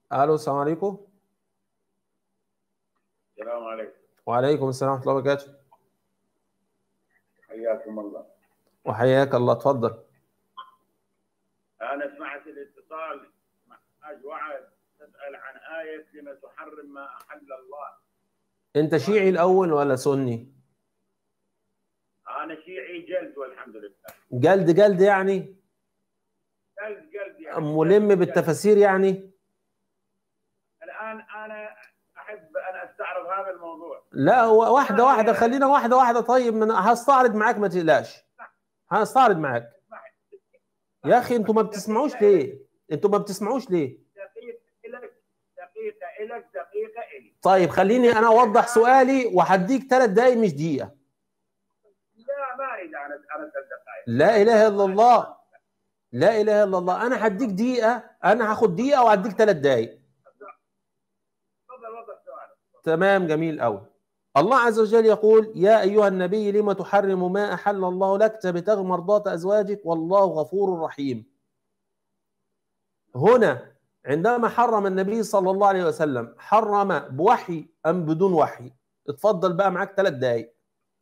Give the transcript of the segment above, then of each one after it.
الو السلام عليكم السلام عليكم وعليكم السلام ورحمه الله وبركاته حياكم الله وحياك الله اتفضل انا سمعت الاتصال مع حاج وعد تسال عن ايه لما تحرم ما احل الله انت شيعي الاول ولا سني انا شيعي جلد والحمد لله جلد جلد يعني جلد جلد يعني ملم جلد. بالتفاسير يعني الان انا احب ان استعرض هذا الموضوع لا هو واحده واحده خلينا واحده واحده طيب من هستعرض معاك ما تقلقش هستعرض معاك يا اخي انتوا ما بتسمعوش ليه انتوا ما بتسمعوش ليه دقيقه لك دقيقه لك دقيقه الي طيب خليني انا اوضح سؤالي وهديك ثلاث دقايق مش دقيقه لا ما اريد انا انا ثلاث دقائق لا اله الا الله لا اله الا الله انا هديك دقيقه انا هاخد دقيقه وهديك ثلاث دقايق تفضل وضح سؤالك تمام جميل قوي الله عز وجل يقول يا ايها النبي لم تحرم ما احل الله لك تبتغي مرضات ازواجك والله غفور رحيم هنا عندما حرم النبي صلى الله عليه وسلم حرم بوحي ام بدون وحي اتفضل بقى معاك ثلاث دقايق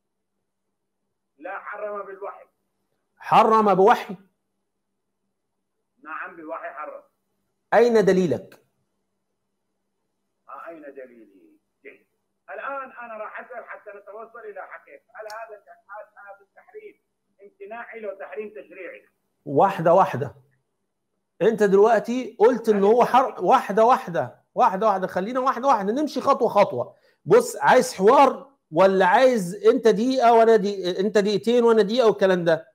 لا حرم بالوحي حرم بوحي نعم بالوحي حرم اين دليلك آه، اين دليلي؟ جيد. الان انا راح اسال حتى نتوصل الى حقيقه، هل هذا هل هذا التحريم امتناعي لو تحريم تشريعي؟ واحده واحده انت دلوقتي قلت ان هو حر... واحده واحده واحده واحده خلينا واحده واحده نمشي خطوه خطوه بص عايز حوار ولا عايز انت دقيقه وانا دي... انت دقيقتين وانا دقيقه والكلام ده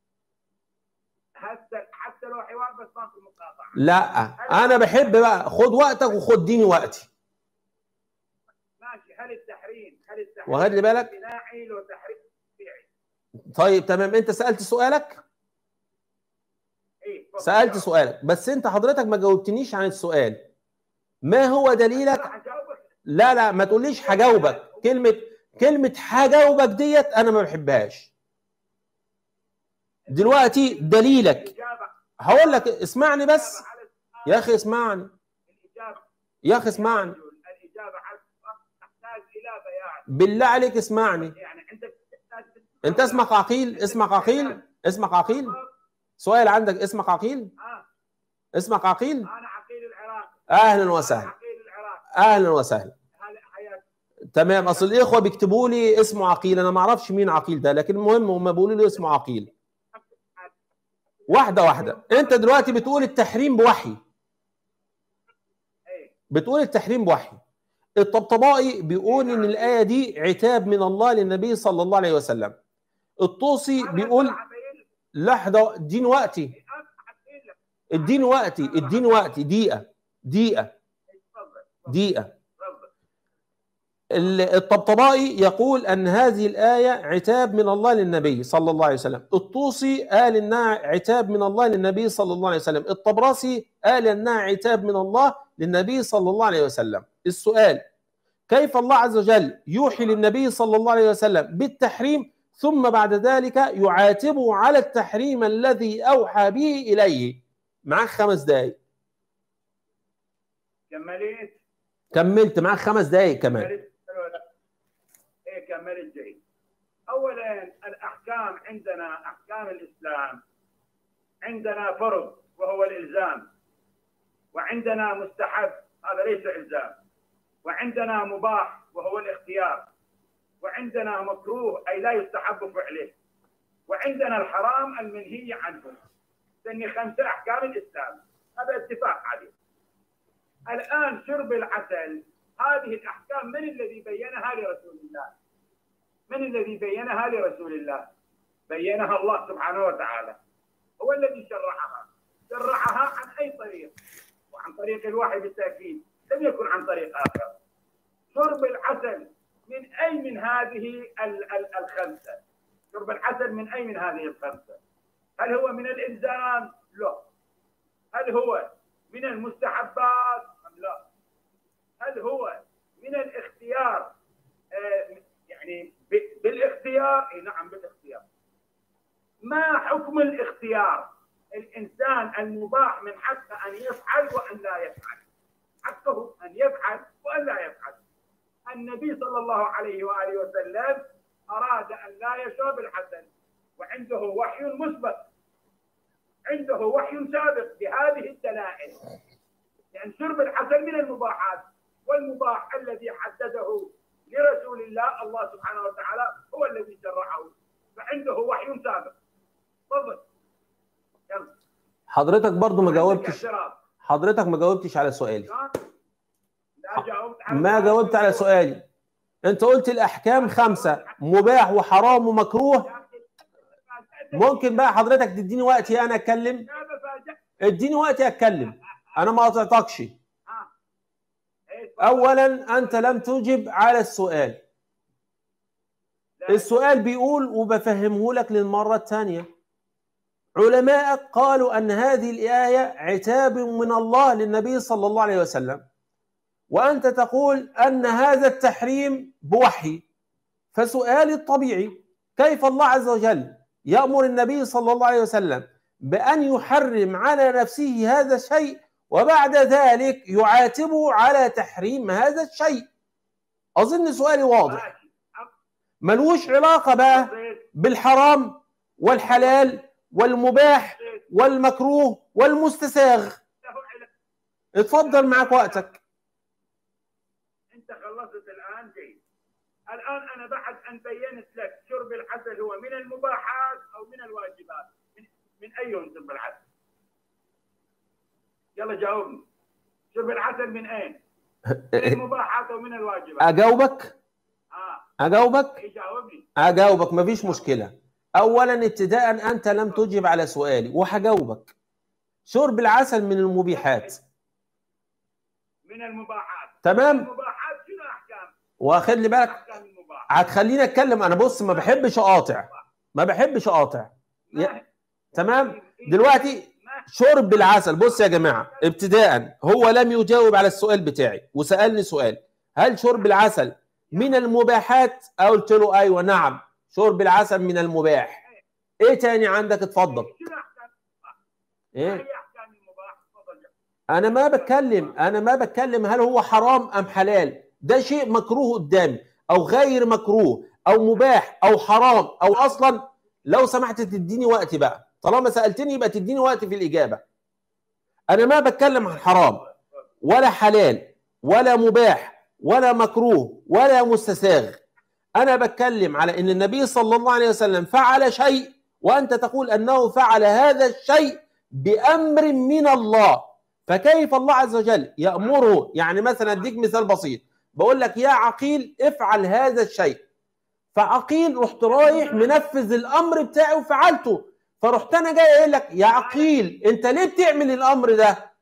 حتى حتى لو حوار بس ما في مقاطعه. لا انا بحب بقى خد وقتك وخد ديني وقتي ماشي هل التحريم هل التحريم وخلي بالك امتناعي لو تحريم تشريعي؟ طيب تمام انت سالت سؤالك ايه تفضل. سالت سؤالك بس انت حضرتك ما جاوبتنيش عن السؤال ما هو دليلك راح اجاوبك لا لا ما تقوليش هجاوبك كلمه كلمه هجاوبك ديت انا ما بحبهاش دلوقتي دليلك الاجابه هقول لك اسمعني بس الإجابة على السؤال- يا اخي اسمعني الاجابه يا اخي اسمعني الاجابه على السؤال تحتاج الى بيان بالله عليك اسمعني يعني انت تحتاج انت اسمك عقيل اسمك عقيل اسمك عقيل سؤال عندك اسمك عقيل اه اسمك عقيل انا عقيل العراق اهلا أنا وسهلا عقيل العراق اهلا وسهلا هذا حياتي تمام اصل الاخوه بيكتبوا لي اسمه عقيل انا ما اعرفش مين عقيل ده لكن المهم هم بيقولوا لي اسمه عقيل واحده واحده انت دلوقتي بتقول التحريم بوحي ايه بتقول التحريم بوحي الطبطبائي بيقول ان الايه دي عتاب من الله للنبي صلى الله عليه وسلم الطوسي أنا بيقول هسه أبين لك. لحظه اديني وقتي أنا أبين لك. اديني وقتي اديني وقتي دقيقه دقيقه تفضل دقيقه تفضل ال- الطبطبائي يقول ان هذه الايه عتاب من الله للنبي صلى الله عليه وسلم الطوسي قال انها عتاب من الله للنبي صلى الله عليه وسلم الطبرسي قال انها عتاب من الله للنبي صلى الله عليه وسلم السؤال كيف الله عز وجل يوحي للنبي صلى الله عليه وسلم بالتحريم ثم بعد ذلك يعاتبه على التحريم الذي اوحى به اليه معاك خمس دقائق كملت كملت معاك خمس دقائق كمان كملت ولا لا؟ ايه كملت جيد اولا الاحكام عندنا احكام الاسلام عندنا فرض وهو الالزام وعندنا مستحب هذا ليس الزام وعندنا مباح وهو الاختيار وعندنا مكروه اي لا يستحب فعله وعندنا الحرام المنهي عنه لاني خمسه احكام الاسلام هذا اتفاق عليه الان شرب العسل هذه الاحكام من الذي بينها لرسول الله؟ من الذي بينها لرسول الله؟ بينها الله سبحانه وتعالى هو الذي شرعها شرعها عن اي طريق؟ وعن طريق الوحي بالتاكيد لم يكن عن طريق اخر شرب العسل من اي من هذه ال- ال- الخمسه؟ شرب العسل من اي من هذه الخمسه؟ هل هو من الالزام؟ لا هل هو من المستحبات ام لا؟ هل هو من الاختيار آه، يعني ب- بالاختيار؟ اي نعم بالاختيار. ما حكم الاختيار؟ الانسان المباح من حقه ان يفعل وان لا يفعل. النبي صلى الله عليه واله وسلم اراد ان لا يشرب الحسن وعنده وحي مسبق عنده وحي سابق بهذه الدلائل لان شرب الحسن من المباحات والمباح الذي حدده لرسول الله الله سبحانه وتعالى هو الذي شرعه فعنده وحي سابق تفضل يلا حضرتك برضو ما عندك جاوبتش اعتراض. حضرتك ما جاوبتش على سؤالي لا جاوبت على ما سؤالك. جاوبت على سؤالي انت قلت الاحكام خمسة مباح وحرام ومكروه ممكن بقى حضرتك تديني وقتي انا اتكلم لا بفاجئ اديني وقتي اتكلم انا ما قطعتكش ها إيه، تفضل. اولا انت لم تجب على السؤال لا. السؤال بيقول وبفهمه لك للمرة الثانية علماء قالوا أن هذه الآية عتاب من الله للنبي صلى الله عليه وسلم وأنت تقول أن هذا التحريم بوحي فسؤالي الطبيعي كيف الله عز وجل يأمر النبي صلى الله عليه وسلم بأن يحرم على نفسه هذا الشيء وبعد ذلك يعاتبه على تحريم هذا الشيء أظن سؤالي واضح ماشي. ملوش علاقة بقى بسيط. بالحرام والحلال والمباح بسيط. والمكروه والمستساغ له علاج. اتفضل معك وقتك انت خلصت الان جيد الان انا بعد ان بينت لك شرب العسل هو من المباحات او من الواجبات من, من اي شرب العسل يلا جاوبني شرب العسل من اين من المباحات او من الواجبات اجاوبك اه اجاوبك اي جاوبني اجاوبك مفيش مشكلة اولا ابتداء انت لم تجب على سؤالي وهجاوبك شرب العسل من المبيحات من المباحات تمام المباحات شنو احكام واخد لي بالك احكام المباح هتخليني اتكلم انا بص ما بحبش اقاطع ما بحبش اقاطع ما- تمام دلوقتي ما- شرب العسل بص يا جماعه ابتداء هو لم يجاوب على السؤال بتاعي وسالني سؤال هل شرب العسل من المباحات قلت له ايوه نعم شرب العسل من المباح ايه تاني عندك اتفضل شنو احكام ايه هي احكام المباح تفضل انا ما بتكلم انا ما بتكلم هل هو حرام ام حلال ده شيء مكروه قدامي او غير مكروه او مباح او حرام او اصلا لو سمحت تديني وقت بقى طالما سالتني يبقى تديني وقت في الاجابه انا ما بتكلم عن حرام ولا حلال ولا مباح ولا مكروه ولا مستساغ انا بتكلم على ان النبي صلى الله عليه وسلم فعل شيء وانت تقول انه فعل هذا الشيء بامر من الله فكيف الله عز وجل يامره يعني مثلا اديك مثال بسيط بقول لك يا عقيل افعل هذا الشيء فعقيل رحت رايح منفذ الامر بتاعي وفعلته فرحت انا جاي اقول لك يا عقيل انت ليه بتعمل الامر ده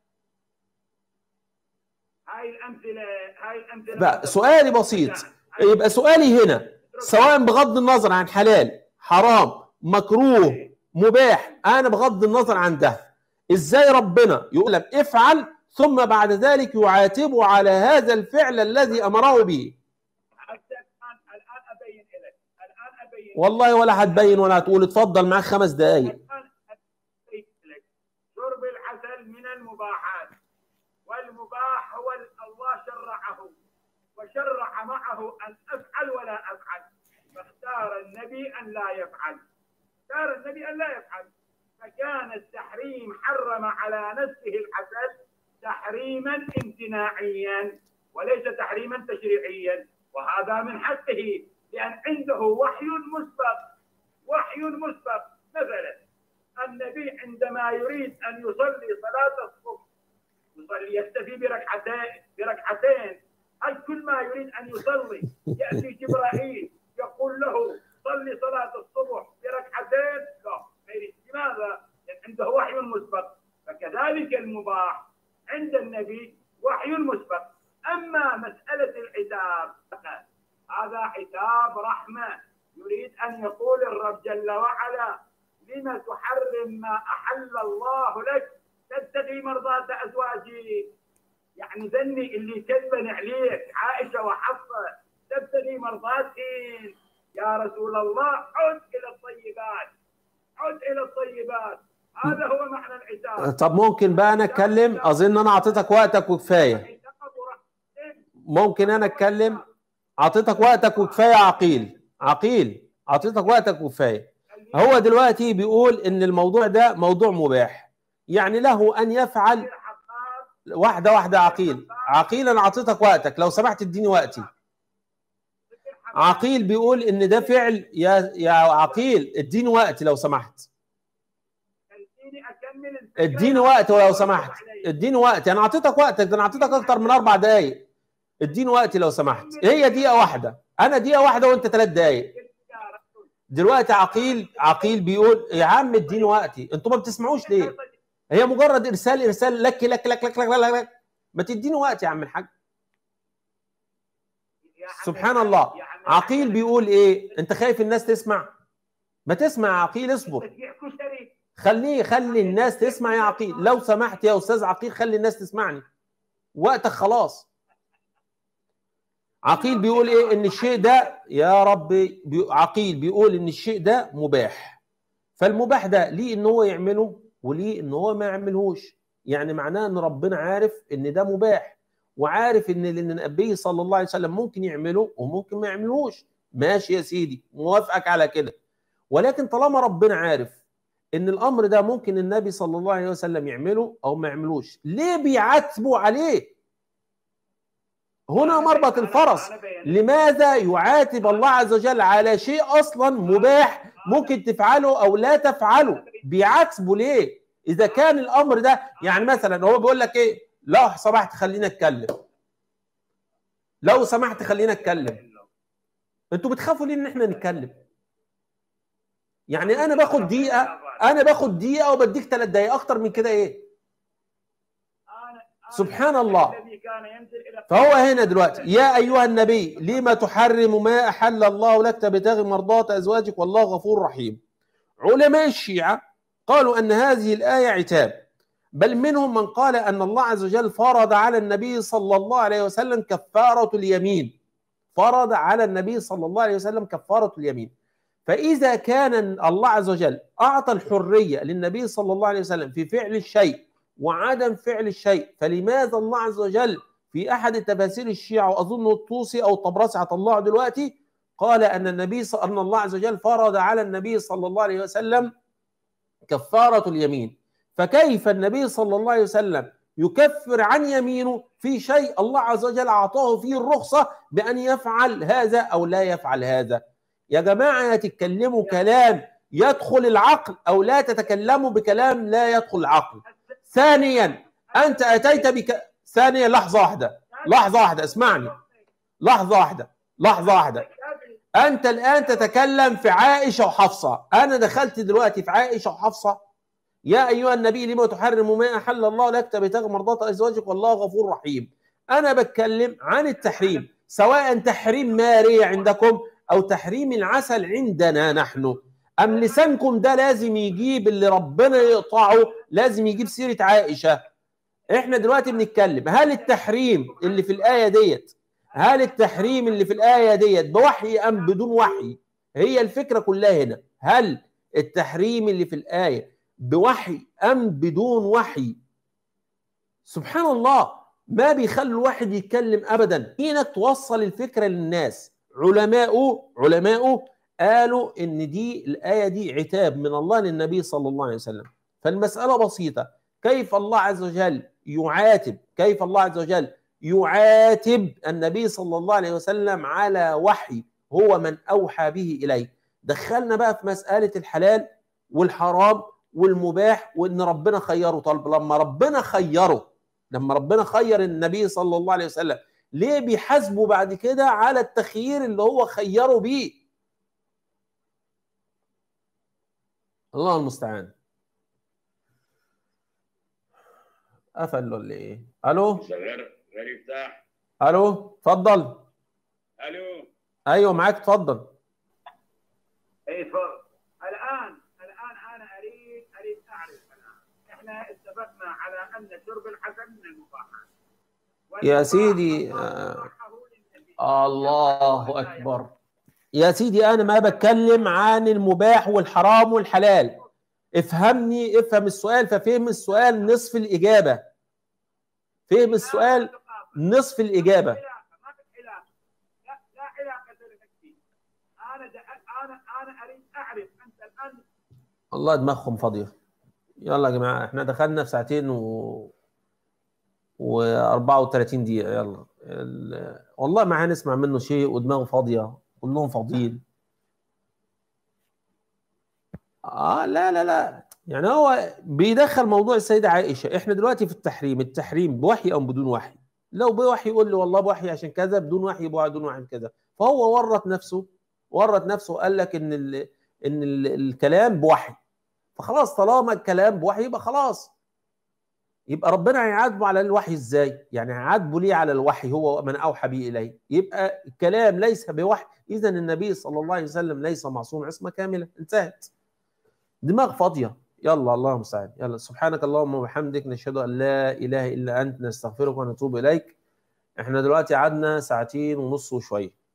هاي الامثله هاي الامثله بقى سؤالي بسيط يبقى سؤالي هنا سواء بغض النظر عن حلال حرام مكروه مباح انا بغض النظر عن ده ازاي ربنا يقول لك افعل ثم بعد ذلك يعاتبه على هذا الفعل الذي امره به حتى الان الان ابين لك الان ابين والله ولا هتبين ولا هتقول اتفضل معاك خمس دقايق الان ابين لك شرب العسل من المباحات والمباح هو ال- الله شرعه وشرع معه ان افعل ولا افعل فاختار النبي ان لا يفعل اختار النبي ان لا يفعل فكان التحريم حرم على نفسه العسل تحريما امتناعيا وليس تحريما تشريعيا وهذا من حقه لان عنده وحي مسبق وحي مسبق مثلا النبي عندما يريد ان يصلي صلاه الصبح يصلي يكتفي بركعتين بركعتين هل كل ما يريد ان يصلي ياتي جبرائيل يقول له صلي صلاه الصبح بركعتين لا ما يريد. لماذا؟ لان عنده وحي مسبق فكذلك المباح عند النبي وحي مسبق اما مساله العتاب هذا عتاب رحمه يريد ان يقول الرب جل وعلا لم تحرم ما احل الله لك تبتغي مرضاة ازواجك يعني ذني اللي كذبن عليك عائشه وحفصه تبتغي مرضاتهن يا رسول الله عد الى الطيبات عد الى الطيبات هذا هو معنى العتاب طب ممكن بقى انا اتكلم اظن انا اعطيتك وقتك وكفايه عتاب ورحمة. ممكن انا اتكلم اعطيتك وقتك وكفايه عقيل عقيل اعطيتك وقتك وكفايه هو دلوقتي بيقول ان الموضوع ده موضوع مباح يعني له ان يفعل واحده واحده عقيل عقيل انا اعطيتك وقتك لو سمحت اديني وقتي عقيل بيقول ان ده فعل يا يا عقيل اديني وقتي لو سمحت اديني وقت لو سمحت اديني وقت انا اعطيتك وقتك ده انا اعطيتك اكتر من اربع دقائق اديني وقتي لو سمحت هي دقيقه واحده انا دقيقه واحده وانت ثلاث دقائق دلوقتي عقيل عقيل بيقول يا عم اديني وقتي انتوا ما بتسمعوش ليه هي مجرد ارسال ارسال لك لك لك لك لك لك, لك. ما تديني وقت يا عم الحاج سبحان الله عقيل بيقول ايه انت خايف الناس تسمع ما تسمع يا عقيل اصبر خليه خلي الناس تسمع يا عقيل لو سمحت يا استاذ عقيل خلي الناس تسمعني وقتك خلاص عقيل بيقول ايه ان الشيء ده يا رب بي عقيل بيقول ان الشيء ده مباح فالمباح ده ليه ان هو يعمله وليه ان هو ما يعملهوش يعني معناه ان ربنا عارف ان ده مباح وعارف ان اللي النبي صلى الله عليه وسلم ممكن يعمله وممكن ما يعملهوش ماشي يا سيدي موافقك على كده ولكن طالما ربنا عارف ان الامر ده ممكن النبي صلى الله عليه وسلم يعمله او ما يعملوش ليه بيعاتبوا عليه هنا مربط الفرس لماذا يعاتب الله عز وجل على شيء اصلا مباح ممكن تفعله او لا تفعله بيعاتبوا ليه اذا كان الامر ده يعني مثلا هو بيقول لك ايه لو سمحت خلينا اتكلم لو سمحت خلينا اتكلم انتوا بتخافوا ليه ان احنا نتكلم يعني انا باخد دقيقه انا باخد دقيقه وبديك ثلاث دقائق اكتر من كده ايه سبحان الله فهو هنا دلوقتي يا ايها النبي لما تحرم ما احل الله لك تبتغي مرضات ازواجك والله غفور رحيم علماء الشيعه قالوا ان هذه الايه عتاب بل منهم من قال ان الله عز وجل فرض على النبي صلى الله عليه وسلم كفاره اليمين فرض على النبي صلى الله عليه وسلم كفاره اليمين فاذا كان الله عز وجل اعطى الحريه للنبي صلى الله عليه وسلم في فعل الشيء وعدم فعل الشيء فلماذا الله عز وجل في احد تفاسير الشيعه واظن الطوسي او الطبراسي هطلعه دلوقتي قال ان النبي صلى ان الله عز وجل فرض على النبي صلى الله عليه وسلم كفاره اليمين فكيف النبي صلى الله عليه وسلم يكفر عن يمينه في شيء الله عز وجل اعطاه فيه الرخصه بان يفعل هذا او لا يفعل هذا يا جماعه تتكلموا كلام يدخل العقل او لا تتكلموا بكلام لا يدخل العقل ثانيا انت اتيت بك ثانيا لحظه واحده لحظه واحده اسمعني لحظه واحده لحظه واحده انت الان تتكلم في عائشه وحفصه انا دخلت دلوقتي في عائشه وحفصه يا ايها النبي لما تحرم ما احل الله لك تبتغي مرضات ازواجك والله غفور رحيم انا بتكلم عن التحريم سواء تحريم ماري عندكم او تحريم العسل عندنا نحن ام لسانكم ده لازم يجيب اللي ربنا يقطعه لازم يجيب سيره عائشه احنا دلوقتي بنتكلم هل التحريم اللي في الايه ديت هل التحريم اللي في الايه ديت بوحي ام بدون وحي هي الفكره كلها هنا هل التحريم اللي في الايه بوحي ام بدون وحي سبحان الله ما بيخلي الواحد يتكلم ابدا انك توصل الفكره للناس علماء علماء قالوا ان دي الايه دي عتاب من الله للنبي صلى الله عليه وسلم فالمساله بسيطه كيف الله عز وجل يعاتب كيف الله عز وجل يعاتب النبي صلى الله عليه وسلم على وحي هو من اوحى به اليه دخلنا بقى في مساله الحلال والحرام والمباح وان ربنا خيره طالب لما ربنا خيره لما ربنا خير النبي صلى الله عليه وسلم ليه بيحاسبه بعد كده على التخيير اللي هو خيره بيه الله المستعان قفل ولا ايه الو شغال غير يفتح الو اتفضل الو ايوه معاك اتفضل اي تفضل الان الان انا اريد اريد اعرف الان احنا اتفقنا على ان شرب العسل من المباحات يا سيدي، آه. الله اكبر يا سيدي انا ما بتكلم عن المباح والحرام والحلال افهمني افهم السؤال ففهم السؤال نصف الاجابه فهم السؤال نصف الاجابه ما في خلاف لا لا انا انا اريد اعرف انت الان والله دماغهم فاضيه يلا يا جماعه احنا دخلنا في ساعتين و و 34 دقيقه يلا ال... والله ما هنسمع منه شيء ودماغه فاضيه كلهم فاضيين اه لا لا لا يعني هو بيدخل موضوع السيدة عائشة احنا دلوقتي في التحريم التحريم بوحي او بدون وحي لو بوحي يقول لي والله بوحي عشان كذا بدون وحي يبقى بدون وحي كذا فهو ورط نفسه ورط نفسه وقال لك ان ال ان ال الكلام بوحي فخلاص طالما الكلام بوحي يبقى خلاص يبقى ربنا هيعاتبه على الوحي ازاي؟ يعني هيعاتبه ليه على الوحي هو من اوحى به اليه؟ يبقى الكلام ليس بوحي، اذا النبي صلى الله عليه وسلم ليس معصوم عصمه كامله، انتهت. دماغ فاضيه، يلا الله المستعان، يلا سبحانك اللهم وبحمدك نشهد ان لا اله الا انت نستغفرك ونتوب اليك. احنا دلوقتي قعدنا ساعتين ونص وشويه.